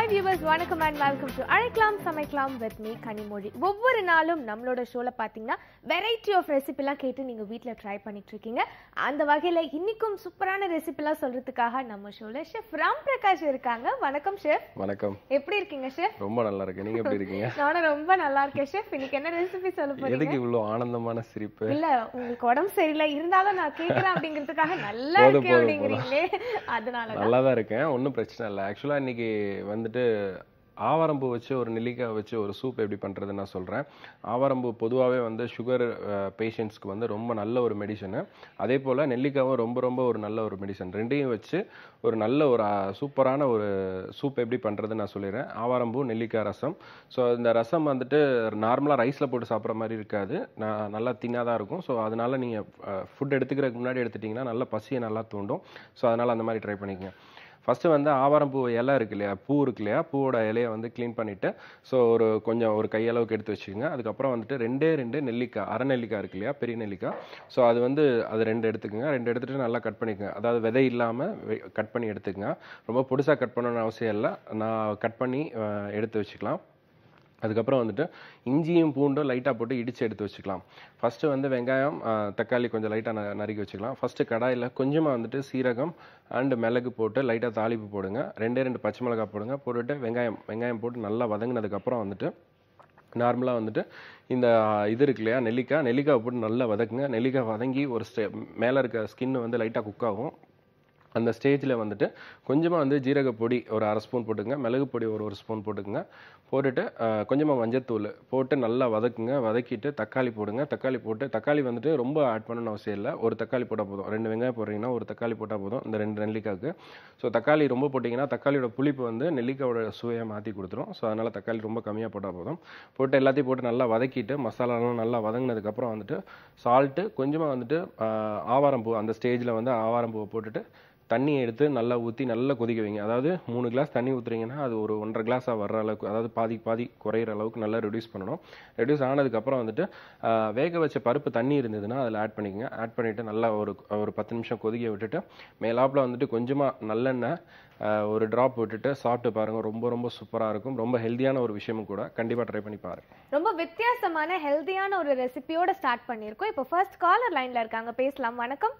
Hi viewers வணக்கம் and welcome to அழைக்கலாம் சமைக்கலாம் வித் மீ கனிமொழி ஒவ்வொரு நாளும் நம்மளோட ஷோல பாத்தீங்கன்னா வெரைட்டி ஆஃப் ரெசிபிலாம் கேட்டு நீங்க வீட்ல ட்ரை பண்ணிட்டு இருக்கீங்க அந்த வகையில இன்னைக்கும் சூப்பரான ரெசிபிலாம் சொல்றதுக்காக நம்ம ஷோல ஷெஃப் ராம் பிரகாஷ் இருக்காங்க வணக்கம் ஷெஃப் வணக்கம் எப்படி இருக்கீங்க ஷெஃப் ரொம்ப நல்லா இருக்கு நீங்க எப்படி இருக்கீங்க நானும் ரொம்ப நல்லா இருக்கேன் ஷெஃப் இன்னைக்கு என்ன ரெசிபி சொல்ல போறீங்க எதுக்கு இவ்வளவு ஆனந்தமான சிரிப்பு இல்ல உங்களுக்கு உடம்பு சரியில்லை இருந்தாலும் நான் கேக்குறேன் அப்படிங்கிறதுக்காக நல்லா போதும், இருக்கேன் போதும், அப்படிங்கிறீங்களே அதனால நல்லா தான் இருக்கேன் ஒன்றும் பிரச்சனை இல்லை ஆக்சுவலா இன்னைக்கு வந்துட்டு ஆவாரம்பூ வச்சு ஒரு நெல்லிக்காய் வச்சு ஒரு சூப் எப்படி பண்றதுன்னு நான் சொல்றேன் ஆவாரம்பூ பொதுவாகவே வந்து சுகர் பேஷண்ட்ஸ்க்கு வந்து ரொம்ப நல்ல ஒரு மெடிசனு அதே போல நெல்லிக்காவும் ரொம்ப ரொம்ப ஒரு நல்ல ஒரு மெடிசன் ரெண்டையும் வச்சு ஒரு நல்ல ஒரு அஹ், சூப்பரான ஒரு சூப் எப்படி பண்றதுன்னு நான் சொல்லிடுறேன் ஆவாரம்பூ நெல்லிக்காய் ரசம் ஸோ இந்த ரசம் வந்துட்டு நார்மலாக ரைஸில் போட்டு சாப்பிட்ற மாதிரி இருக்காது நான் நல்லா தின்னாக தான் இருக்கும் ஸோ அதனால நீங்கள் ஃபுட் எடுத்துக்கிறதுக்கு முன்னாடி எடுத்துட்டிங்கன்னா நல்லா பசியை நல்லா தூண்டும் ஸோ அதனால் அந்த மாதிரி ட்ரை பண்ணிக்கங்க ஃபஸ்ட்டு வந்து ஆவாரம்பூ இலை இருக்கு இல்லையா பூ இருக்கு இல்லையா பூவோட இலையை வந்து க்ளீன் பண்ணிவிட்டு ஸோ ஒரு கொஞ்சம் ஒரு கையளவுக்கு எடுத்து வச்சுக்கோங்க அதுக்கப்புறம் வந்துட்டு ரெண்டே ரெண்டு நெல்லிக்காய் அரை நெல்லிக்காய் இருக்கு இல்லையா பெரிய நெல்லிக்காய் ஸோ அது வந்து அது ரெண்டு எடுத்துக்கோங்க ரெண்டு எடுத்துகிட்டு நல்லா கட் பண்ணிக்கோங்க அதாவது விதை இல்லாமல் கட் பண்ணி எடுத்துக்கங்க ரொம்ப பொடிசாக கட் பண்ணணும்னு அவசியம் இல்லை நான் கட் பண்ணி அஹ், எடுத்து வச்சுக்கலாம் அதுக்கப்புறம் வந்துட்டு இஞ்சியும் பூண்டும் லைட்டாக போட்டு இடித்து எடுத்து வச்சுக்கலாம் ஃபஸ்ட்டு வந்து வெங்காயம் ஆ, தக்காளி கொஞ்சம் லைட்டாக நறுக்கி வச்சுக்கலாம் ஃபஸ்ட்டு கடாயில் கொஞ்சமாக வந்துட்டு சீரகம் அண்டு மிளகு போட்டு லைட்டாக தாளிப்பு போடுங்க ரெண்டே ரெண்டு பச்சை மிளகாய் போடுங்க போட்டுட்டு வெங்காயம் வெங்காயம் போட்டு நல்லா வதங்கினதுக்கப்புறம் வந்துட்டு நார்மலாக வந்துட்டு இந்த இது இருக்கு இல்லையா நெல்லிக்காய் நெல்லிக்காய் போட்டு நல்லா வதக்குங்க நெல்லிக்காய் வதங்கி ஒரு ஸ்டே மேலே இருக்க ஸ்கின் வந்து லைட்டாக குக் ஆகும் அந்த ஸ்டேஜில் வந்துட்டு கொஞ்சமாக வந்து ஜீரக பொடி ஒரு அரை ஸ்பூன் போட்டுங்க மிளகு பொடி ஒரு ஒரு ஸ்பூன் போட்டுக்குங்க போட்டுட்டு அஹ், கொஞ்சமாக மஞ்சத்தூள் போட்டு நல்லா வதக்குங்க வதக்கிட்டு தக்காளி போடுங்க தக்காளி போட்டு தக்காளி வந்துட்டு ரொம்ப ஆட் பண்ணணும்னு அவசியம் இல்லை ஒரு தக்காளி போட்டால் போதும் ரெண்டு வெங்காயம் போடுறீங்கன்னா ஒரு தக்காளி போட்டால் போதும் இந்த ரெண்டு நெல்லிக்காய்க்கு ஸோ தக்காளி ரொம்ப போட்டிங்கன்னா தக்காளியோட புளிப்பு வந்து நெல்லிக்காயோட சுவையை மாற்றி கொடுத்துரும் ஸோ அதனால் தக்காளி ரொம்ப கம்மியாக போட்டால் போதும் போட்டு எல்லாத்தையும் போட்டு நல்லா வதக்கிட்டு மசாலாலாம் நல்லா வதங்கினதுக்கப்புறம் வந்துட்டு சால்ட்டு கொஞ்சமாக வந்துட்டு ஆஹ், ஆவாரம்பூ அந்த ஸ்டேஜில் வந்து ஆவாரம்பூவை போட்டுட்டு தண்ணியை எடுத்து நல்லா ஊற்றி நல்லா கொதிக்க வைங்க அதாவது மூணு கிளாஸ் தண்ணி ஊற்றுறீங்கன்னா அது ஒரு ஒன்றரை கிளாஸாக வர்ற அளவுக்கு அதாவது பாதி பாதி குறையிற அளவுக்கு நல்லா ரெடியூஸ் பண்ணணும் ரெடியூஸ் ஆனதுக்கப்புறம் வந்துட்டு ஆஹ், வேக வச்ச பருப்பு தண்ணி இருந்ததுன்னா அதில் ஆட் பண்ணிக்கங்க ஆட் பண்ணிவிட்டு நல்லா ஒரு ஒரு பத்து நிமிஷம் கொதிக்க விட்டுட்டு மேலாப்பில் வந்துட்டு கொஞ்சமாக நல்லெண்ணெய் ஆஹ், ஒரு ட்ராப் விட்டுட்டு சாப்பிட்டு பாருங்கள் ரொம்ப ரொம்ப சூப்பராக இருக்கும் ரொம்ப ஹெல்த்தியான ஒரு விஷயமும் கூட கண்டிப்பாக ட்ரை பண்ணி பாருங்க ரொம்ப வித்தியாசமான ஹெல்தியான ஒரு ரெசிபியோட ஸ்டார்ட் பண்ணியிருக்கோம் இப்போ ஃபர்ஸ்ட் காலர் லைன்ல இருக்காங்க பேசலாம் வணக்கம்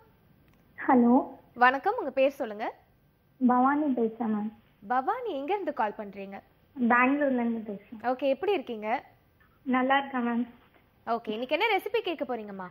ஹலோ வணக்கம் உங்க பேர் சொல்லுங்க பவானி பேசுறேன் மேம் பவானி எங்க இருந்து கால் பண்றீங்க பெங்களூர்லேருந்து பேசுறேன் ஓகே எப்படி இருக்கீங்க நல்லா இருக்கேன் மேம் ஓகே இன்னைக்கு என்ன ரெசிபி கேட்க போறீங்கம்மா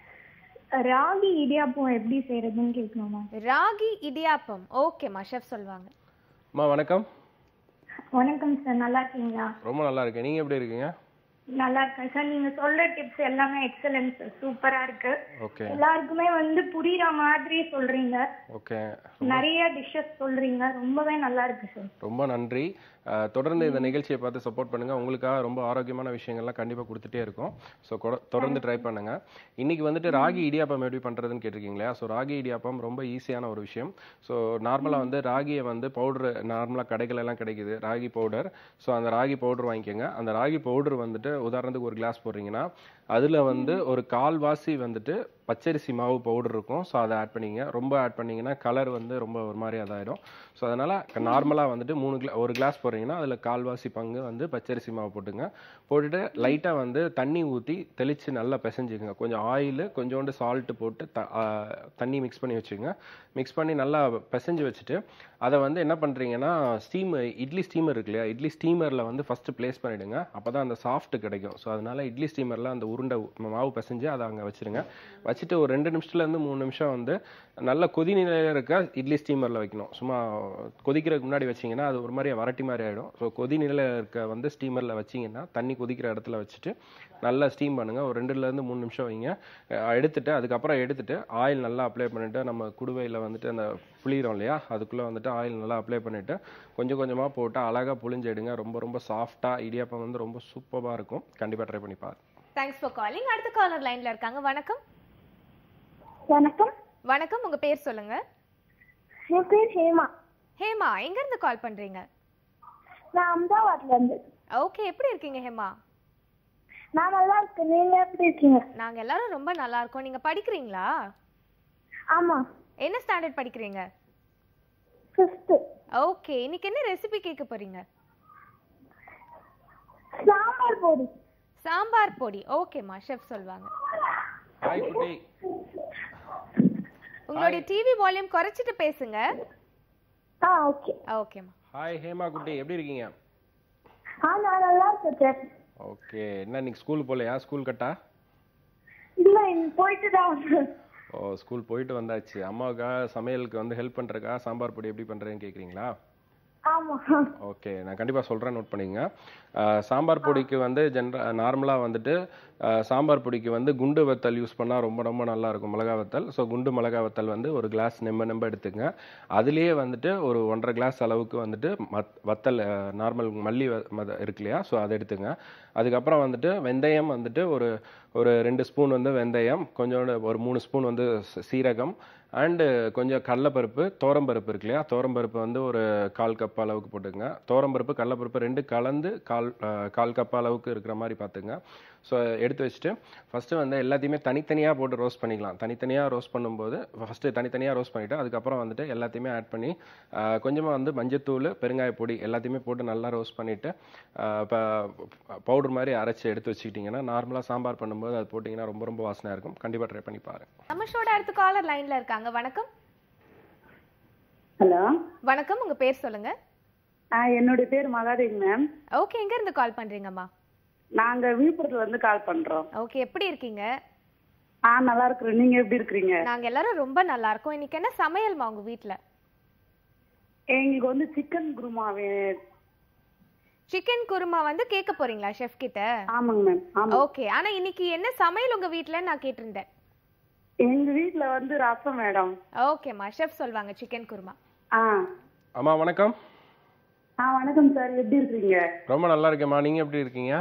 ராகி இடியாப்பம் எப்படி செய்யறதுன்னு கேட்கணும் மேம் ராகி இடியாப்பம் ஓகேம்மா ஷெஃப் சொல்லுவாங்க அம்மா வணக்கம் வணக்கம் சார் நல்லா இருக்கீங்களா ரொம்ப நல்லா இருக்கேன் நீங்கள் எப்படி இருக்கீங்க நல்லா இருக்கேன் சார் நீங்க சொல்ற டிப்ஸ் எல்லாமே எக்ஸலன்ட் சூப்பரா இருக்கு ஓகே எல்லாருக்குமே வந்து புரியுற மாதிரி சொல்றீங்க ஓகே நிறைய டிஷ்ஷஸ் சொல்றீங்க ரொம்பவே நல்லா இருக்கு சார் ரொம்ப நன்றி அஹ், தொடர்ந்து இந்த நிகழ்ச்சியை பார்த்து சப்போர்ட் பண்ணுங்க உங்களுக்காக ரொம்ப ஆரோக்கியமான விஷயங்கள்லாம் கண்டிப்பாக கொடுத்துட்டே இருக்கும் ஸோ தொடர்ந்து ட்ரை பண்ணுங்க இன்னைக்கு வந்துட்டு ராகி இடியாப்பம் எப்படி பண்றதுன்னு கேட்டிருக்கீங்களா ஸோ ராகி இடியாப்பம் ரொம்ப ஈஸியான ஒரு விஷயம் ஸோ நார்மலாக வந்து ராகியை வந்து பவுடர் நார்மலாக கடைகள் எல்லாம் கிடைக்குது ராகி பவுடர் ஸோ அந்த ராகி பவுடர் வாங்கிக்கோங்க அந்த ராகி பவுடர் வந்துட்டு உதாரணத்துக்கு ஒரு கிளாஸ் போடுறீங்கன்னா அதில் வந்து ஒரு கால்வாசி வந்துட்டு பச்சரிசி மாவு பவுடர் இருக்கும் ஸோ அதை ஆட் பண்ணிங்க ரொம்ப ஆட் பண்ணீங்கன்னா கலர் வந்து ரொம்ப ஒரு மாதிரி அதாயிடும் ஸோ அதனால் நார்மலாக வந்துட்டு மூணு கிளா ஒரு கிளாஸ் போடுறீங்கன்னா அதில் கால்வாசி பங்கு வந்து பச்சரிசி மாவு போட்டுங்க போட்டுட்டு லைட்டாக வந்து தண்ணி ஊற்றி தெளித்து நல்லா பிசைஞ்சுங்க கொஞ்சம் ஆயில் கொஞ்சோண்டு சால்ட்டு போட்டு த ஆ, தண்ணி மிக்ஸ் பண்ணி வச்சுங்க மிக்ஸ் பண்ணி நல்லா பிசைஞ்சு வச்சுட்டு அதை வந்து என்ன பண்ணுறீங்கன்னா ஸ்டீம் இட்லி ஸ்டீமர் இருக்கு இல்லையா இட்லி ஸ்டீமரில் வந்து ஃபஸ்ட்டு ப்ளேஸ் பண்ணிவிடுங்க அப்போ தான் அந்த சாஃப்ட் கிடைக்கும் ஸோ அதனால இட்லி ஸ்டீமரில் அந்த உருண்டை மாவு பிசைஞ்சு அதை அங்கே வச்சுருங்க வச்சுட்டு ஒரு ரெண்டு நிமிஷத்துலேருந்து மூணு நிமிஷம் வந்து நல்ல கொதி நிலையில் இருக்க இட்லி ஸ்டீமரில் வைக்கணும் சும்மா கொதிக்கிறதுக்கு முன்னாடி வச்சிங்கன்னா அது ஒரு மாதிரி வரட்டி மாதிரி ஆகிடும் ஸோ கொதி நிலையில் இருக்க வந்து ஸ்டீமரில் வச்சிங்கன்னா தண்ணி கொதிக்கிற இடத்துல வச்சுட்டு நல்லா ஸ்டீம் பண்ணுங்கள் ஒரு ரெண்டுலேருந்து மூணு நிமிஷம் வைங்க அஹ் எடுத்துட்டு அதுக்கப்புறம் எடுத்துட்டு ஆயில் நல்லா அப்ளை பண்ணிவிட்டு நம்ம குடுவையில் வந்துட்டு அந்த புளிகிறோம் இல்லையா அதுக்குள்ளே வந்துட்டு ஆயில் நல்லா அப்ளை பண்ணிவிட்டு கொஞ்சம் கொஞ்சமாக போட்டு அழகாக புளிஞ்சு எடுங்க ரொம்ப ரொம்ப சாஃப்டாக இடியாப்பம் வந்து ரொம்ப சூப்பராக இருக்கும் கண்டிப்பாக ட்ரை பண்ணி பாருங்க தேங்க்ஸ் ஃபார் காலிங் அடுத்த காலர் லைன்ல இருக்காங்க வணக்கம் வணக்கம் வணக்கம் உங்க பேர் சொல்லுங்க என் பேர் ஹேமா ஹேமா எங்க இருந்து கால் பண்றீங்க நான் அம்தாவாத்ல இருந்து ஓகே எப்படி இருக்கீங்க ஹேமா நான் நல்லா இருக்கேன் நீங்க எப்படி இருக்கீங்க நாங்க எல்லாரும் ரொம்ப நல்லா இருக்கோம் நீங்க படிக்கிறீங்களா ஆமா என்ன ஸ்டாண்டர்ட் படிக்கிறீங்க ஃபிஃப்த்து ஓகே இன்னைக்கு என்ன ரெசிபி கேட்க போறீங்க சாம்பார் பொடி சாம்பார் பொடி ஓகேம்மா ஷெஃப் சொல்வாங்க ஹாய் குட்டி உங்களுடைய டிவி வால்யூம் குறைச்சிட்டு பேசுங்க ஆ ஓகே ஓகேம்மா ஹாய் ஹேமா குட்டி எப்படி இருக்கீங்க ஆ நான் நல்லா இருக்கேன் சார் ஓகே என்ன இன்னைக்கு ஸ்கூல் போகலையா ஸ்கூல் கட்டா இல்ல இன்னும் போயிட்டு தான் வந்தேன். ஓ ஸ்கூல் போயிட்டு வந்தாச்சு அம்மாவுக்காக சமையலுக்கு வந்து ஹெல்ப் பண்ணுறக்கா சாம்பார் பொடி எப்படி பண்ணுறேன்னு கேட்குறீங்களா ஆமா ஓகே நான் கண்டிப்பாக சொல்கிறேன் நோட் பண்ணிங்க அஹ், சாம்பார் பொடிக்கு வந்து ஜென்ர நார்மலாக வந்துட்டு அஹ், சாம்பார் பொடிக்கு வந்து குண்டு வத்தல் யூஸ் பண்ணால் ரொம்ப ரொம்ப நல்லா இருக்கும் மிளகா வத்தல் ஸோ குண்டு மிளகா வத்தல் வந்து ஒரு கிளாஸ் நெம்ப நெம்ப எடுத்துங்க அதுலேயே வந்துட்டு ஒரு ஒன்றரை கிளாஸ் அளவுக்கு வந்துட்டு மத் வத்தல் நார்மல் மல்லி வ- மத இருக்கு இல்லையா ஸோ அதை எடுத்துங்க அதுக்கப்புறம் வந்துட்டு வெந்தயம் வந்துட்டு ஒரு ஒரு ரெண்டு ஸ்பூன் வந்து வெந்தயம் கொஞ்சோண்டு ஒரு மூணு ஸ்பூன் வந்து ச- சீரகம் அண்டு கொஞ்சம் கடலப்பருப்பு தோரம்பருப்பு இருக்கு இல்லையா தோரம்பருப்பு வந்து ஒரு கால் கப் அளவுக்கு போட்டுங்க தோரம்பருப்பு கடலப்பருப்பு ரெண்டு கலந்து கால் அஹ், கால் கப் அளவுக்கு இருக்கிற மாதிரி பார்த்துங்க ஸோ எடுத்து வச்சுட்டு ஃபஸ்ட்டு வந்து எல்லாத்தையுமே தனித்தனியாக போட்டு ரோஸ்ட் பண்ணிக்கலாம் தனித்தனியாக ரோஸ்ட் பண்ணும்போது ஃபஸ்ட்டு தனித்தனியாக ரோஸ்ட் பண்ணிவிட்டு அதுக்கப்புறம் வந்துட்டு எல்லாத்தையுமே ஆட் பண்ணி கொஞ்சமாக வந்து மஞ்சத்தூள் பெருங்காய பொடி எல்லாத்தையுமே போட்டு நல்லா ரோஸ்ட் பண்ணிவிட்டு இப்போ பவுடர் மாதிரி அரைச்சி எடுத்து வச்சுக்கிட்டிங்கன்னா நார்மலாக சாம்பார் பண்ணும்போது அது போட்டிங்கன்னா ரொம்ப ரொம்ப வாசனையாக இருக்கும் கண்டிப்பாக ட்ரை பண்ணி பாருங்க நம்ம ஷோட அடுத்த காலர் லைன்ல இருக்காங்க வணக்கம் ஹலோ வணக்கம் உங்க பேர் சொல்லுங்க என்னோட பேர் மகாதேவி மேம் ஓகே எங்க இருந்து கால் பண்றீங்கம்மா நாங்க விழுப்புரத்துல இருந்து கால் பண்றோம் ஓகே எப்படி இருக்கீங்க ஆ நல்லா இருக்கிறோம் நீங்க எப்படி இருக்கிறீங்க நாங்க எல்லாரும் ரொம்ப நல்லா இருக்கோம் இன்னைக்கு என்ன சமையல்மா உங்க வீட்ல எங்களுக்கு வந்து சிக்கன் குருமா வே- சிக்கன் குருமா வந்து கேட்க போறீங்களா ஷெஃப் கிட்ட ஆமாங்க மேம் ஆமா ஓகே ஆனா இன்னைக்கு என்ன சமையல் உங்க வீட்ல நான் கேட்டிருந்தேன் எங்க வீட்ல வந்து ரசம் மேடம் ஓகேம்மா ஷெஃப் சொல்வாங்க சிக்கன் குருமா ஆ அம்மா வணக்கம் ஆ வணக்கம் சார் எப்படி இருக்கீங்க ரொம்ப நல்லா இருக்கேம்மா நீங்கள் எப்படி இருக்கீங்க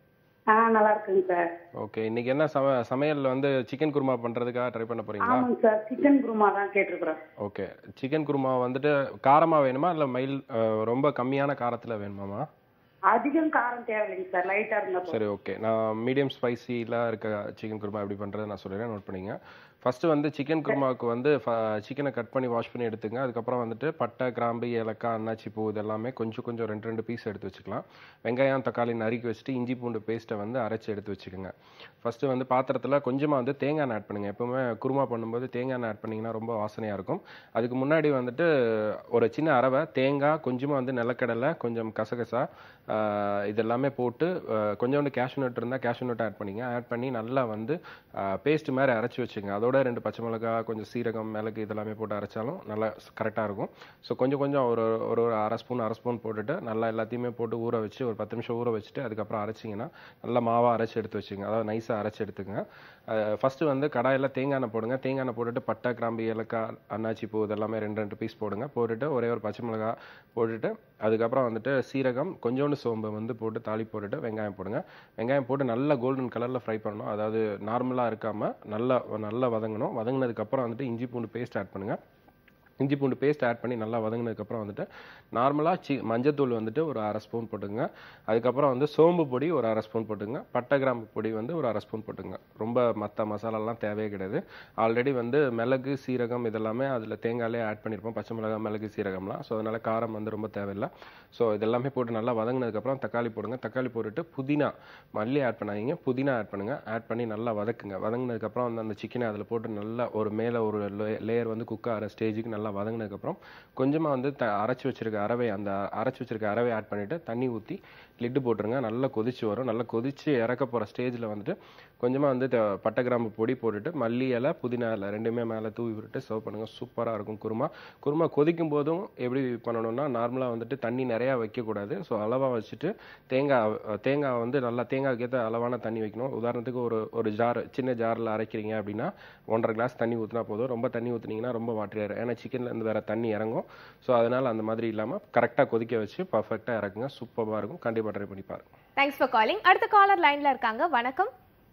ஆ நல்லா இருக்குங்க சார் ஓகே இன்னைக்கு என்ன சம சமையல்ல வந்து சிக்கன் குருமா பண்ணுறதுக்காக ட்ரை பண்ண போறீங்களா ஆமாங்க சார் சிக்கன் குருமா தான் கேட்டிருக்கிறேன் ஓகே சிக்கன் குருமா வந்துட்டு காரமாக வேணுமா இல்லை மைல் அஹ், ரொம்ப கம்மியான காரத்தில் வேணுமாம்மா அதிகம் காரம் தேவையில்லைங்க சார் லைட்டா இருந்தா போதும். சரி ஓகே நான் மீடியம் ஸ்பைசிலாம் இருக்க சிக்கன் குருமா எப்படி பண்ணுறது நான் சொல்லிடுறேன் நோட் பண்ணிங்க ஃபஸ்ட்டு வந்து சிக்கன் குருமாவுக்கு வந்து சிக்கனை கட் பண்ணி வாஷ் பண்ணி எடுத்துங்க அதுக்கப்புறம் வந்துட்டு பட்டை கிராம்பு ஏலக்காய் அன்னாச்சி பூ இதெல்லாமே கொஞ்சம் கொஞ்சம் ரெண்டு ரெண்டு பீஸ் எடுத்து வச்சுக்கலாம் வெங்காயம் தக்காளி நறுக்கி வச்சுட்டு இஞ்சி பூண்டு பேஸ்ட்டை வந்து அரைச்சி எடுத்து வச்சுக்கோங்க ஃபஸ்ட்டு வந்து பாத்திரத்தில் கொஞ்சமாக வந்து தேங்காய் எண்ணெய் ஆட் பண்ணுங்கள் எப்பவுமே குருமா பண்ணும்போது தேங்காய் எண்ணெய் ஆட் பண்ணிங்கன்னா ரொம்ப வாசனையாக இருக்கும் அதுக்கு முன்னாடி வந்துட்டு ஒரு சின்ன அரவை தேங்காய் கொஞ்சமாக வந்து நிலக்கடலை கொஞ்சம் கசகசா ஆஹ், இதெல்லாமே போட்டு ஆஹ், கொஞ்சோண்டு கேஷ்யூ நட் இருந்தால் கேஷ்யூ நட் ஆட் பண்ணிங்க ஆட் பண்ணி நல்லா வந்து பேஸ்ட் மாதிரி அரைச்சி வச்சுங்க அதோட ரெண்டு பச்சை மிளகாய் கொஞ்சம் சீரகம் மிளகு இதெல்லாமே போட்டு அரைச்சாலும் நல்லா கரெக்டாக இருக்கும் ஸோ கொஞ்சம் கொஞ்சம் ஒரு ஒரு ஒரு அரை ஸ்பூன் அரை ஸ்பூன் போட்டுட்டு நல்லா எல்லாத்தையுமே போட்டு ஊற வச்சு ஒரு பத்து நிமிஷம் ஊற வச்சுட்டு அதுக்கப்புறம் அரைச்சிங்கன்னா நல்லா மாவாக அரைச்சி எடுத்து வச்சுங்க அதாவது நைஸாக அரைச்சி எடுத்துங்க ஃபஸ்ட்டு வந்து கடாயில் தேங்காய் எண்ணெய் போடுங்க தேங்காய் எண்ணெய் போட்டுட்டு பட்டை கிராம்பு ஏலக்காய் அன்னாச்சி பூ இதெல்லாமே ரெண்டு ரெண்டு பீஸ் போடுங்க போட்டுட்டு ஒரே ஒரு பச்சை மிளகாய் போட்டுட்டு அதுக்கப்புறம் வந்துட்டு சீரகம் கொஞ்சோண்டு சோம்பு வந்து போட்டு தாளி போட்டுட்டு வெங்காயம் போடுங்க வெங்காயம் போட்டு நல்லா கோல்டன் கலரில் ஃப்ரை பண்ணணும் அதாவது நார்மலாக இருக்காமல் நல்லா நல்லா வதங்கணும் வதங்கினதுக்கப்புறம் வந்துட்டு இஞ்சி பூண்டு பேஸ்ட் ஆட் பண்ணுங்கள் இஞ்சி பூண்டு பேஸ்ட் ஆட் பண்ணி நல்லா வதங்கினதுக்கப்புறம் வந்துட்டு நார்மலாக சி மஞ்சத்தூள் வந்துட்டு ஒரு அரை ஸ்பூன் போட்டுங்க அதுக்கப்புறம் வந்து சோம்பு பொடி ஒரு அரை ஸ்பூன் போட்டுங்க பட்டை கிராம்பு பொடி வந்து ஒரு அரை ஸ்பூன் போட்டுங்க ரொம்ப மற்ற மசாலாலாம் தேவையே கிடையாது ஆல்ரெடி வந்து மிளகு சீரகம் இதெல்லாமே அதில் தேங்காயிலே ஆட் பண்ணியிருப்போம் பச்சை மிளகாய் மிளகு சீரகம்லாம் ஸோ அதனால் காரம் வந்து ரொம்ப தேவையில்லை ஸோ இதெல்லாமே போட்டு நல்லா வதங்கினதுக்கப்புறம் தக்காளி போடுங்க தக்காளி போட்டுட்டு புதினா மல்லி ஆட் பண்ணாதீங்க புதினா ஆட் பண்ணுங்கள் ஆட் பண்ணி நல்லா வதக்குங்க வதங்கினதுக்கப்புறம் வந்து அந்த சிக்கனை அதில் போட்டு நல்லா ஒரு மேலே ஒரு லேயர் வந்து குக் ஆகிற ஸ்டேஜுக்கு நல்லா வதங்கினதுக்கப்புறம் கொஞ்சமாக வந்து த அரைச்சி வச்சிருக்க அரவை அந்த அரைச்சி வச்சிருக்க அரவை ஆட் பண்ணிவிட்டு தண்ணி ஊற்றி லிட்டு போட்டுருங்க நல்லா கொதிச்சு வரும் நல்லா கொதிச்சு இறக்க போகிற ஸ்டேஜில் வந்துட்டு கொஞ்சமாக வந்து த- பட்டை கிராம்பு பொடி போட்டுட்டு மல்லி இலை புதினா இலை ரெண்டுமே மேலே தூவி விட்டுட்டு சர்வ் பண்ணுங்கள் சூப்பராக இருக்கும் குருமா குருமா கொதிக்கும் போதும் எப்படி பண்ணணும்னா நார்மலாக வந்துட்டு தண்ணி நிறையா வைக்கக்கூடாது ஸோ அளவாக வச்சுட்டு தேங்காய் தேங்காய் வந்து நல்லா தேங்காய்க்கு ஏற்ற அளவான தண்ணி வைக்கணும் உதாரணத்துக்கு ஒரு ஒரு ஜார் சின்ன ஜாரில் அரைக்கிறீங்க அப்படின்னா ஒன்றரை கிளாஸ் தண்ணி ஊற்றினா போதும் ரொம்ப தண்ணி ஊற்றுனீங்கன்னா ரொம்ப வாட்டரியாரு ஏன்னா சிக்கன்ல இருந்து வேற தண்ணி இறங்கும் ஸோ அதனால் அந்த மாதிரி இல்லாமல் கரெக்டாக கொதிக்க வச்சு பர்ஃபெக்டாக இறக்குங்க சூப்பராக இருக்கும் கண்டிப்பாக ட்ரை பண்ணி பாருங்க தேங்க்ஸ் ஃபார் காலிங் அடுத்த காலர் லைன்ல இருக்காங்க வணக்கம்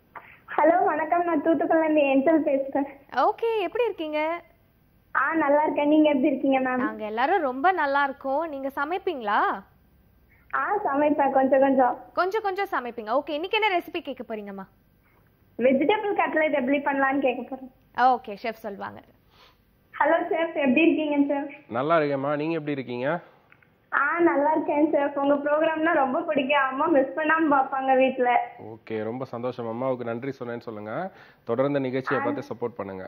ஹலோ வணக்கம் நான் தூத்துக்குள்ள இருந்து ஏஞ்சல் பேசுறேன் ஓகே எப்படி இருக்கீங்க ஆ நல்லா இருக்கேன் நீங்க எப்படி இருக்கீங்க மேம் நாங்க எல்லாரும் ரொம்ப நல்லா இருக்கோம் நீங்க சமைப்பீங்களா ஆ சமைப்பேன் கொஞ்சம் கொஞ்சம் கொஞ்சம் கொஞ்சம் சமைப்பீங்க ஓகே இன்னைக்கு என்ன ரெசிபி கேட்க போறீங்கம்மா வெஜிடபிள் கட்லெட் எப்படி பண்ணலாம்னு கேட்க போறேன் ஓகே ஷெஃப் சொல்வாங்க ஹலோ சார் எப்படி இருக்கீங்க சார் நல்லா இருக்கேம்மா நீங்கள் எப்படி இருக்கீங்க ஆ நல்லா இருக்கேன் சார் உங்க ப்ரோக்ராம்னா ரொம்ப பிடிக்கும் அம்மா மிஸ் பண்ணாம பார்ப்பாங்க வீட்ல ஓகே ரொம்ப சந்தோஷம் அம்மாவுக்கு நன்றி சொன்னேன்னு சொல்லுங்க தொடர்ந்து நிகழ்ச்சியை பார்த்து சப்போர்ட் பண்ணுங்க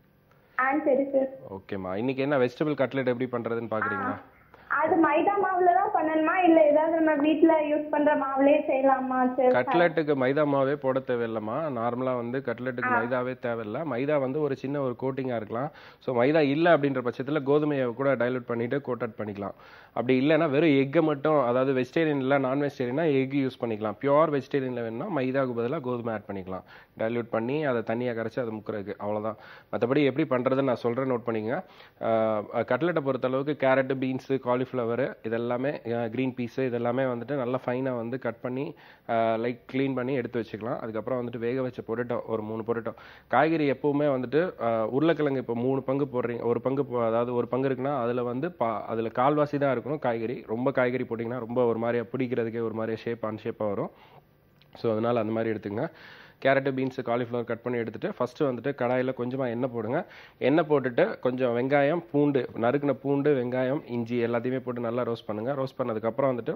ஆ சரி சார் ஓகேம்மா இன்னைக்கு என்ன வெஜிடபிள் கட்லெட் எப்படி பண்றதுன்னு பாக்குறீங்களா அது மைதா மாவுல தான் பண்ணணுமா இல்ல ஏதாவது நம்ம வீட்ல யூஸ் பண்ற மாவுலயே செய்யலாமா சார் கட்லெட்டுக்கு மைதா மாவே போட தேவையில்லைம்மா நார்மலா வந்து கட்லெட்டுக்கு மைதாவே தேவையில்லை மைதா வந்து ஒரு சின்ன ஒரு கோட்டிங்கா இருக்கலாம் ஸோ மைதா இல்லை அப்படின்ற பட்சத்துல கோதுமையை கூட டைலூட் பண்ணிட்டு கோட்டட் பண்ணிக்கலாம் அப்படி இல்லைன்னா வெறும் எக்கை மட்டும் அதாவது வெஜிடேரியன் இல்லை நான் வெஜிடேரியனா எக் யூஸ் பண்ணிக்கலாம் பியூர் வெஜிடேரியன்ல வேணும்னா மைதாவுக்கு பதிலாக கோதுமை ஆட் பண்ணிக்கலாம் டைல்யூட் பண்ணி அதை தண்ணியாக கரைச்சி அதை முக்கிறதுக்கு அவ்வளவுதான் மற்றபடி எப்படி பண்றதுன்னு நான் சொல்றேன் நோட் பண்ணிக்கங்க கட்லெட்டை பொறுத்த அளவுக்கு கேரட்டு பீன்ஸு காலிஃப்ளவரு இதெல்லாமே க்ரீன் பீஸு இதெல்லாமே வந்துட்டு நல்லா ஃபைனாக வந்து கட் பண்ணி லைக் க்ளீன் பண்ணி எடுத்து வச்சுக்கலாம் அதுக்கப்புறம் வந்துட்டு வேக வச்ச பொட்டேட்டோ ஒரு மூணு பொட்டேட்டோ காய்கறி எப்பவுமே வந்துட்டு அஹ், உருளைக்கிழங்கு இப்போ மூணு பங்கு போடுறீங்க ஒரு பங்கு போ- அதாவது ஒரு பங்கு இருக்குன்னா அதில் வந்து பா அதில் கால்வாசி தான் இருக்கணும் காய்கறி ரொம்ப காய்கறி போட்டிங்கன்னா ரொம்ப ஒரு மாதிரியா பிடிக்கிறதுக்கே ஒரு மாதிரியா ஷேப் ஆன் ஷேப்பாக வரும் ஸோ அதனால் அந்த மாதிரி எடுத்துங்க கேரட்டு பீன்ஸு காலிஃப்ளவர் கட் பண்ணி எடுத்துட்டு ஃபஸ்ட்டு வந்துட்டு கடாயில் கொஞ்சமாக எண்ணெய் போடுங்க எண்ணெய் போட்டுட்டு கொஞ்சம் வெங்காயம் பூண்டு நறுக்கின பூண்டு வெங்காயம் இஞ்சி எல்லாத்தையுமே போட்டு நல்லா ரோஸ்ட் பண்ணுங்கள் ரோஸ்ட் பண்ணதுக்கப்புறம் வந்துட்டு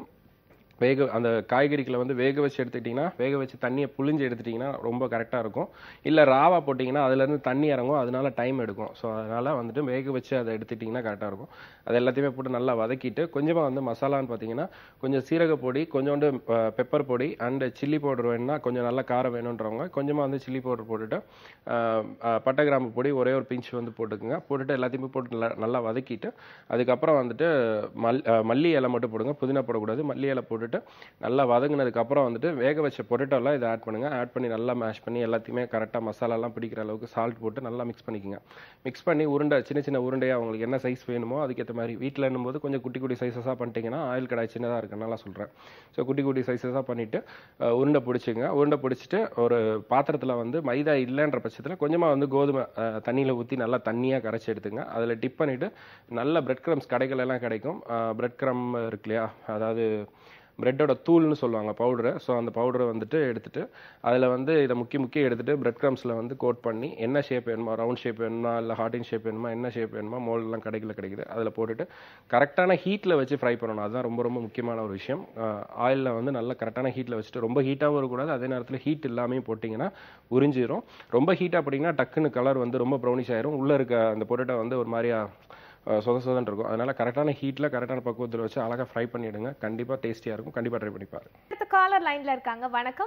வேக அந்த காய்கறிகளை வந்து வேக வச்சு எடுத்துக்கிட்டிங்கன்னா வேக வச்சு தண்ணியை புழிஞ்சு எடுத்துட்டிங்கன்னா ரொம்ப கரெக்டாக இருக்கும் இல்லை ராவா போட்டிங்கன்னா அதுலேருந்து தண்ணி இறங்கும் அதனால டைம் எடுக்கும் ஸோ அதனால் வந்துட்டு வேக வச்சு அதை எடுத்துட்டிங்கன்னா கரெக்டாக இருக்கும் அது எல்லாத்தையுமே போட்டு நல்லா வதக்கிட்டு கொஞ்சமாக வந்து மசாலான்னு பார்த்தீங்கன்னா கொஞ்சம் சீரக பொடி கொஞ்சோண்டு பெப்பர் பொடி அண்ட் சில்லி பவுடர் வேணும்னா கொஞ்சம் நல்லா காரம் வேணுன்றவங்க கொஞ்சமாக வந்து சில்லி பவுடர் போட்டுட்டு அஹ், அஹ், பட்டை கிராம்பு பொடி ஒரே ஒரு பிஞ்ச் வந்து போட்டுக்குங்க போட்டுட்டு எல்லாத்தையுமே போட்டு நல்லா நல்லா வதக்கிட்டு அதுக்கப்புறம் வந்துட்டு மல் அஹ், மல்லி இலை மட்டும் போடுங்க புதினா போடக்கூடாது மல்லி இலை போட்டுட்டு நல்லா வதங்கினதுக்கு அப்புறம் வந்துட்டு வேக வச்ச பொட்டேட்டோலாம் இதை ஆட் பண்ணுங்க ஆட் பண்ணி நல்லா மேஷ் பண்ணி எல்லாத்தையுமே கரெக்டாக மசாலாலாம் பிடிக்கிற அளவுக்கு சால்ட் போட்டு நல்லா மிக்ஸ் பண்ணிக்கோங்க மிக்ஸ் பண்ணி உருண்டை சின்ன சின்ன உருண்டையாக உங்களுக்கு என்ன சைஸ் வேணுமோ அதுக்கேற்ற மாதிரி வீட்டில் போது கொஞ்சம் குட்டி குட்டி சைஸஸாக பண்ணிட்டீங்கன்னா ஆயில் கடாய் சின்னதாக இருக்கனால சொல்கிறேன் ஸோ குட்டி குட்டி சைஸஸாக பண்ணிவிட்டு உருண்டை பிடிச்சிங்க உருண்டை பிடிச்சிட்டு ஒரு பாத்திரத்தில் வந்து மைதா இல்லைன்ற பட்சத்தில் கொஞ்சமாக வந்து கோதுமை தண்ணியில் ஊற்றி நல்லா தண்ணியாக கரைச்சி எடுத்துங்க அதில் டிப் பண்ணிவிட்டு நல்ல பிரெட் க்ரம்ஸ் கடைகள் எல்லாம் கிடைக்கும் பிரெட் க்ரம் இருக்கு இல்லையா அதாவது பிரெட்டோட தூள்னு சொல்லுவாங்க பவுடரு ஸோ அந்த பவுடரை வந்துட்டு எடுத்துட்டு அதில் வந்து இதை முக்கி முக்கி எடுத்துட்டு பிரெட் க்ரம்ஸில் வந்து கோட் பண்ணி என்ன ஷேப் வேணுமா ரவுண்ட் ஷேப் வேணுமா இல்லை ஹார்டின் ஷேப் வேணுமா என்ன ஷேப் வேணுமா மோல்டெல்லாம் கடைகளில் கிடைக்குது அதில் போட்டுட்டு கரெக்டான ஹீட்டில் வச்சு ஃப்ரை பண்ணணும் அதுதான் ரொம்ப ரொம்ப முக்கியமான ஒரு விஷயம் ஆயிலில் வந்து நல்ல கரெக்டான ஹீட்டில் வச்சுட்டு ரொம்ப ஹீட்டாகவும் இருக்கக்கூடாது அதே நேரத்தில் ஹீட் இல்லாமையும் போட்டிங்கன்னா உறிஞ்சிரும் ரொம்ப ஹீட்டாக போட்டிங்கன்னா டக்குன்னு கலர் வந்து ரொம்ப ப்ரௌனிஷ் ஆயிரும் உள்ளே இருக்க அந்த பொட்டேட்டோ வந்து ஒரு மாதிரியா அஹ், சொத சொதன்னு இருக்கும் அதனால கரெக்டான ஹீட்டில் கரெக்டான பக்குவத்தில் வச்சு அழகாக ஃப்ரை பண்ணிவிடுங்க கண்டிப்பாக டேஸ்டியாக இருக்கும் கண்டிப்பாக ட்ரை பண்ணி பாருங்க அடுத்த காலர் லைன்ல இருக்காங்க வணக்கம்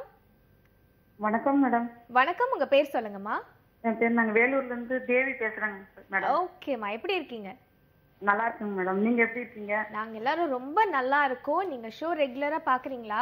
வணக்கம் மேடம் வணக்கம் உங்க பேர் சொல்லுங்கம்மா என் பேர் நாங்க வேலூர்ல இருந்து தேவி பேசுறேங்க மேடம் ஓகேம்மா எப்படி இருக்கீங்க நல்லா இருக்குங்க மேடம் நீங்க எப்படி இருக்கீங்க நாங்க எல்லாரும் ரொம்ப நல்லா இருக்கோம் நீங்க ஷோ ரெகுலரா பாக்குறீங்களா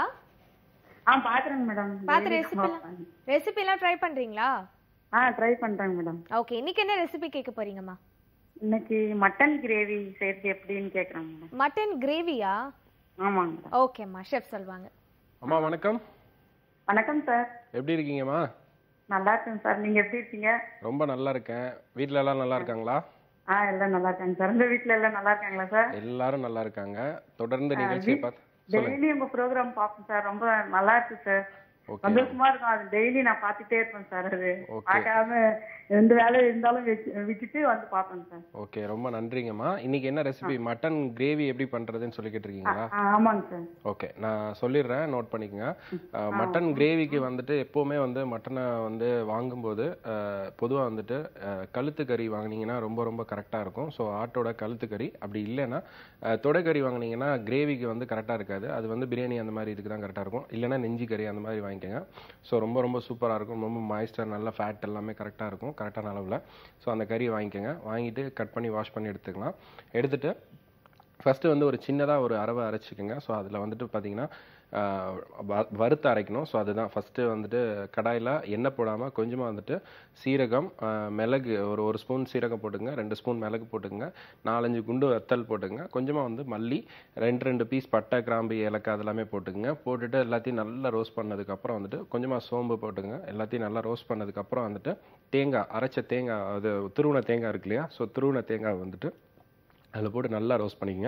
ஆ பாக்குறேங்க மேடம் பார்த்து ரெசிபி ரெசிபி எல்லாம் ட்ரை பண்றீங்களா ஆ ட்ரை பண்றேங்க மேடம் ஓகே இன்னைக்கு என்ன ரெசிபி கேட்க போறீங்கம்மா இன்னைக்கு மட்டன் கிரேவி செய்யறது எப்படின்னு கேக்குறேங்க மேடம் மட்டன் கிரேவியா ஆமாங்க மேடம் ஓகேம்மா ஷெஃப் சொல்வாங்க அம்மா வணக்கம் வணக்கம் சார் எப்படி இருக்கீங்கம்மா நல்லா இருக்கேன் சார் நீங்க எப்படி இருக்கீங்க ரொம்ப நல்லா இருக்கேன் வீட்ல எல்லாம் நல்லா இருக்காங்களா ஆ எல்லாம் நல்லா இருக்காங்க சார் உங்க வீட்ல எல்லாம் நல்லா இருக்காங்களா சார் எல்லாரும் நல்லா இருக்காங்க தொடர்ந்து நிகழ்ச்சியை பார்த்து சொல்லுங்க டெய்லி உங்க ப்ரோக்ராம் பார்ப்போம் சார் ரொம்ப நல்லா இருக்கு சார் ஓகே சந்தோஷமா இருக்கும் அது டெய்லி நான் பார்த்துட்டே இருப்பேன் சார் அது Okay. பார்க்காம எந்த வேலை இருந்தாலும் வச்சு- விட்டுட்டு வந்து பார்ப்பேன் சார் ஓகே ரொம்ப நன்றிங்கம்மா இன்னைக்கு என்ன ரெசிபி மட்டன் கிரேவி எப்படி பண்றதுன்னு சொல்லிக்கிட்டு இருக்கீங்களா ஆ, ஆமாங்க சார் ஓகே நான் சொல்லிடுறேன் நோட் பண்ணிக்கங்க அஹ், மட்டன் கிரேவிக்கு வந்துட்டு எப்போவுமே வந்து மட்டனை வந்து வாங்கும்போது பொதுவாக வந்துட்டு அஹ், கழுத்து கறி வாங்குனீங்கன்னா ரொம்ப ரொம்ப கரெக்டாக இருக்கும் ஸோ ஆட்டோட கழுத்து கறி அப்படி இல்லைன்னா அஹ், தொடைக்கறி வாங்குனீங்கன்னா கிரேவிக்கு வந்து கரெக்டாக இருக்காது அது வந்து பிரியாணி அந்த மாதிரி இதுக்கு தான் கரெக்டாக இருக்கும் இல்லைன்னா நெஞ்சு கறி அந்த மாதிரி வாங்கிக்கோங்க ஸோ ரொம்ப ரொம்ப சூப்பராக இருக்கும் ரொம்ப மாய்ஸ்டர் நல்ல ஃபேட் எல்லாமே கரெக்டாக இருக்கும் கரெக்டான அளவில் ஸோ அந்த கறியை வாங்கிக்கோங்க வாங்கிட்டு கட் பண்ணி வாஷ் பண்ணி எடுத்துக்கலாம் எடுத்துட்டு ஃபஸ்ட்டு வந்து ஒரு சின்னதாக ஒரு அரவை அரைச்சிக்கோங்க ஸோ அதில் வந்துட்டு பார்த்தீங்கன்னா ஆஹ், வ- வறுத்து அரைக்கணும் ஸோ அதுதான் ஃபஸ்ட்டு வந்துட்டு கடாயில் எண்ணெய் போடாமல் கொஞ்சமாக வந்துட்டு சீரகம் ஆஹ், மிளகு ஒரு ஒரு ஸ்பூன் சீரகம் போட்டுங்க ரெண்டு ஸ்பூன் மிளகு போட்டுங்க நாலஞ்சு குண்டு வத்தல் போட்டுங்க கொஞ்சமாக வந்து மல்லி ரெண்டு ரெண்டு பீஸ் பட்டை கிராம்பு ஏலக்காய் அதெல்லாமே போட்டுங்க போட்டுட்டு எல்லாத்தையும் நல்லா ரோஸ்ட் பண்ணதுக்கப்புறம் வந்துட்டு கொஞ்சமாக சோம்பு போட்டுங்க எல்லாத்தையும் நல்லா ரோஸ்ட் பண்ணதுக்கப்புறம் வந்துட்டு தேங்காய் அரைச்ச தேங்காய் அது துருவின தேங்காய் இருக்கு இல்லையா ஸோ துருவின தேங்காய் வந்துட்டு அதில் போட்டு நல்லா ரோஸ்ட் பண்ணிக்கங்க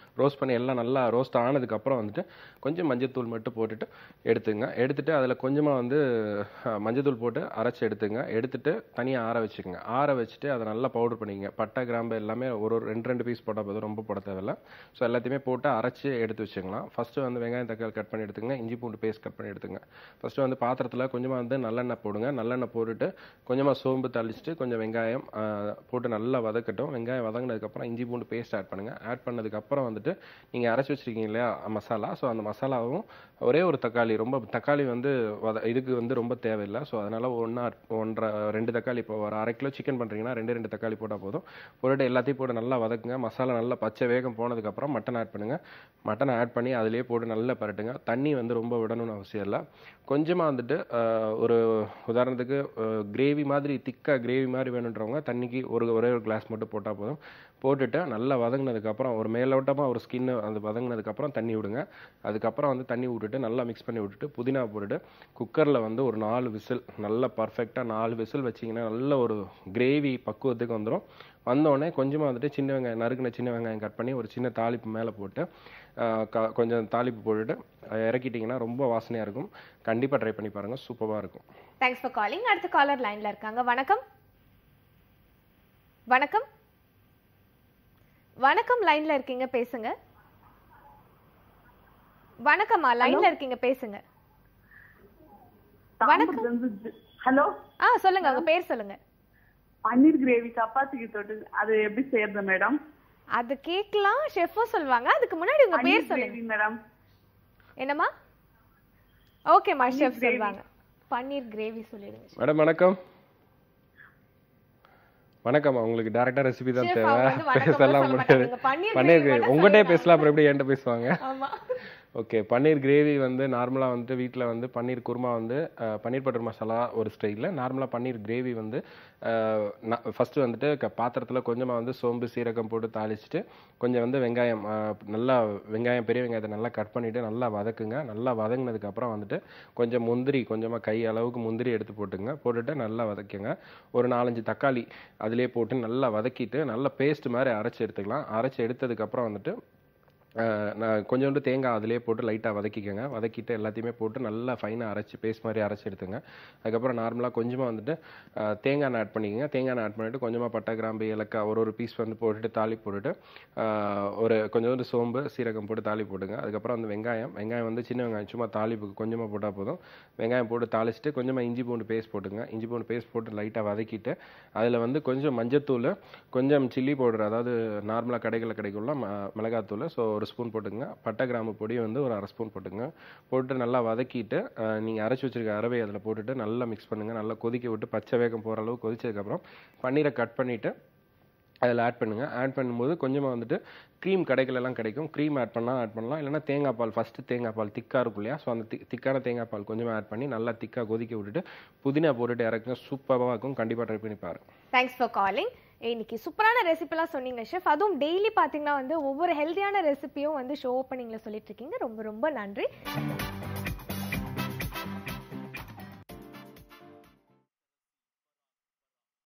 ரோஸ்ட் பண்ணி எல்லாம் நல்லா ரோஸ்ட் ஆனதுக்கப்புறம் வந்துட்டு கொஞ்சம் மஞ்சத்தூள் மட்டும் போட்டுட்டு எடுத்துங்க எடுத்துட்டு அதில் கொஞ்சமாக வந்து அஹ், மஞ்சத்தூள் போட்டு அரைச்சி எடுத்துங்க எடுத்துட்டு தனியாக ஆற வச்சுக்கோங்க ஆற வச்சுட்டு அதை நல்லா பவுடர் பண்ணிக்கங்க பட்டை கிராம்பு எல்லாமே ஒரு ஒரு ரெண்டு ரெண்டு பீஸ் போட்டால் போதும் ரொம்ப போட தேவையில்ல ஸோ எல்லாத்தையுமே போட்டு அரைச்சி எடுத்து வச்சுக்கலாம் ஃபஸ்ட்டு வந்து வெங்காயம் தக்காளி கட் பண்ணி எடுத்துங்க இஞ்சி பூண்டு பேஸ்ட் கட் பண்ணி எடுத்துங்க ஃபஸ்ட்டு வந்து பாத்திரத்தில் கொஞ்சமாக வந்து நல்லெண்ணெய் போடுங்க நல்லெண்ணெய் போட்டுட்டு கொஞ்சமாக சோம்பு தளிச்சிட்டு கொஞ்சம் வெங்காயம் ஆஹ், போட்டு நல்லா வதக்கட்டும் வெங்காயம் வதங்கினதுக்கப்புறம் இஞ்சி பூண்டு பேஸ்ட் ஆட் பண்ணுங்கள் ஆட் பண்ணதுக்கப்புறம் வந்துட்டு நீங்கள் அரைச்சி வச்சிருக்கீங்க இல்லையா மசாலா ஸோ அந்த மசாலாவும் ஒரே ஒரு தக்காளி ரொம்ப தக்காளி வந்து வத இதுக்கு வந்து ரொம்ப தேவையில்லை ஸோ அதனால் ஒன்றா ஒன்றரை ரெண்டு தக்காளி இப்போ ஒரு அரை கிலோ சிக்கன் பண்ணுறீங்கன்னா ரெண்டு ரெண்டு தக்காளி போட்டால் போதும் போட்டுட்டு எல்லாத்தையும் போட்டு நல்லா வதக்குங்க மசாலா நல்லா பச்சை வேகம் போனதுக்கப்புறம் மட்டன் ஆட் பண்ணுங்கள் மட்டன் ஆட் பண்ணி அதிலே போட்டு நல்லா பரட்டுங்க தண்ணி வந்து ரொம்ப விடணும்னு அவசியம் இல்லை கொஞ்சமாக வந்துட்டு ஆஹ், ஒரு உதாரணத்துக்கு கிரேவி மாதிரி திக்காக கிரேவி மாதிரி வேணுன்றவங்க தண்ணிக்கு ஒரு ஒரே ஒரு கிளாஸ் மட்டும் போட்டால் போதும் போட்டுட்டு நல்லா வதங்கினதுக்கப்புறம் ஒரு மேலோட்டமாக ஒரு ஸ்கின்னு அந்த வதங்கினதுக்கப்புறம் தண்ணி விடுங்க அதுக்கப்புறம் வந்து தண்ணி விட்டுட்டு நல்லா மிக்ஸ் பண்ணி விட்டுட்டு புதினா போட்டுட்டு குக்கரில் வந்து ஒரு நாலு விசில் நல்லா பர்ஃபெக்டாக நாலு விசில் வச்சிங்கன்னா நல்ல ஒரு கிரேவி பக்குவத்துக்கு வந்துடும் வந்தோடனே கொஞ்சமாக வந்துட்டு சின்ன வெங்காயம் நறுக்குன சின்ன வெங்காயம் கட் பண்ணி ஒரு சின்ன தாளிப்பு மேலே போட்டு ஆஹ், க- கொஞ்சம் தாளிப்பு போட்டுட்டு அஹ், இறக்கிட்டிங்கன்னா ரொம்ப வாசனையாக இருக்கும் கண்டிப்பாக ட்ரை பண்ணி பாருங்கள் சூப்பராக இருக்கும் தேங்க்ஸ் ஃபார் காலிங் அடுத்த காலர் லைன்ல இருக்காங்க வணக்கம் வணக்கம் வணக்கம் லைன்ல இருக்கீங்க பேசுங்க வணக்கம்மா லைன்ல இருக்கீங்க பேசுங்க வணக்கம் ஹலோ ஆ சொல்லுங்க உங்க பேர் சொல்லுங்க பன்னீர் கிரேவி சப்பாத்திக்கு தொட்டு அது எப்படி செய்யறது மேடம் அது கேக்கலாம் ஷெஃபும் சொல்லுவாங்க அதுக்கு முன்னாடி உங்க பேர் சொல்லுங்க கிரேவி மேடம் என்னம்மா ஓகேம்மா ஷெஃப் சொல்லுவாங்க பன்னீர் கிரேவி சொல்லிடுங்க மேடம் வணக்கம் வணக்கம்மா உங்களுக்கு டேரக்டா ரெசிபி தான் Chef, தேவை அவங்க வந்து வணக்கம்லாம் பேசலாம் சொல்ல முடியாது மாட்டாங்க. பன்னீர் பன்னீர் gravy கிரேவி மட்டும் உங்கள்கிட்டே சொல்லிடுறாங்க. பேசலாம் அப்புறம் எப்படி என்கிட்ட பேசுவாங்க ஆமா ஓகே பன்னீர் கிரேவி வந்து நார்மலாக வந்து வீட்டில் வந்து பன்னீர் குருமா வந்து அஹ், பன்னீர் பட்டர் மசாலா ஒரு ஸ்டைலில் நார்மலாக பன்னீர் கிரேவி வந்து ஃபஸ்ட்டு வந்துட்டு க பாத்திரத்தில் கொஞ்சமாக வந்து சோம்பு சீரகம் போட்டு தாளிச்சிட்டு கொஞ்சம் வந்து வெங்காயம் அஹ், நல்லா வெங்காயம் பெரிய வெங்காயத்தை நல்லா கட் பண்ணிவிட்டு நல்லா வதக்குங்க நல்லா வதங்கினதுக்கப்புறம் வந்துட்டு கொஞ்சம் முந்திரி கொஞ்சமாக கை அளவுக்கு முந்திரி எடுத்து போட்டுங்க போட்டுட்டு நல்லா வதக்குங்க ஒரு நாலஞ்சு தக்காளி அதிலே போட்டு நல்லா வதக்கிட்டு நல்லா பேஸ்ட் மாதிரி அரைச்சி எடுத்துக்கலாம் அரைச்சி எடுத்ததுக்கப்புறம் வந்துட்டு அஹ் நான் கொஞ்சோண்டு தேங்காய் அதிலே போட்டு லைட்டாக வதக்கிக்கோங்க வதக்கிட்டு எல்லாத்தையுமே போட்டு நல்லா ஃபைனாக அரைச்சி பேஸ்ட் மாதிரி அரைச்சி எடுத்துங்க அதுக்கப்புறம் நார்மலாக கொஞ்சமாக வந்துட்டு அஹ் தேங்காய் எண்ணெய் ஆட் பண்ணிக்கங்க தேங்காய் எண்ணெய் ஆட் பண்ணிவிட்டு கொஞ்சமாக பட்டை கிராம்பு ஏலக்காய் ஒரு ஒரு பீஸ் வந்து போட்டுட்டு தாளி போட்டுட்டு அஹ் ஒரு கொஞ்சோண்டு சோம்பு சீரகம் போட்டு தாளி போட்டுங்க அதுக்கப்புறம் வந்து வெங்காயம் வெங்காயம் வந்து சின்ன வெங்காயம் சும்மா தாளிப்புக்கு கொஞ்சமாக போட்டால் போதும் வெங்காயம் போட்டு தாளிச்சிட்டு கொஞ்சமாக இஞ்சி பூண்டு பேஸ்ட் போட்டுங்க இஞ்சி பூண்டு பேஸ்ட் போட்டு லைட்டாக வதக்கிட்டு அதில் வந்து கொஞ்சம் மஞ்சத்தூள் கொஞ்சம் சில்லி பவுடர் அதாவது நார்மலாக கடைகளில் கிடைக்கும்ல ம- மிளகாத்தூள் ஸோ ஒரு ஸ்பூன் போட்டுங்க பட்டை கிராம்பு பொடி வந்து ஒரு அரை ஸ்பூன் போட்டுங்க போட்டு நல்லா வதக்கிட்டு நீங்கள் அரைச்சி வச்சிருக்க அரவை அதில் போட்டுட்டு நல்லா மிக்ஸ் பண்ணுங்கள் நல்லா கொதிக்க விட்டு பச்சை வேகம் போகிற அளவு கொதிச்சதுக்கப்புறம் பன்னீரை கட் பண்ணிவிட்டு அதில் ஆட் பண்ணுங்க ஆட் பண்ணும்போது கொஞ்சமாக வந்துட்டு க்ரீம் கடைகளெல்லாம் கிடைக்கும் க்ரீம் ஆட் பண்ணலாம் ஆட் பண்ணலாம் இல்லைன்னா தேங்காய் பால் ஃபஸ்ட்டு தேங்காய் பால் திக்காக இருக்கும் இல்லையா ஸோ அந்த தி திக்கான தேங்காய் பால் கொஞ்சமாக ஆட் பண்ணி நல்லா திக்காக கொதிக்க விட்டுட்டு புதினா போட்டுட்டு இறக்குங்க சூப்பராக இருக்கும் கண்டிப்பாக ட்ரை பண்ணி பாருங்க தேங்க்ஸ் ஃபார் காலிங் இன்னைக்கு சூப்பரான ரெசிபிலாம் சொன்னீங்க ஷெஃப் அதுவும் டெய்லி பார்த்தீங்கன்னா வந்து ஒவ்வொரு ஹெல்தியான ரெசிபியும் வந்து ஷோ ஓப்பனிங்கில் சொல்லிட்டு இருக்கீங்க ரொம்ப ரொம்ப நன்றி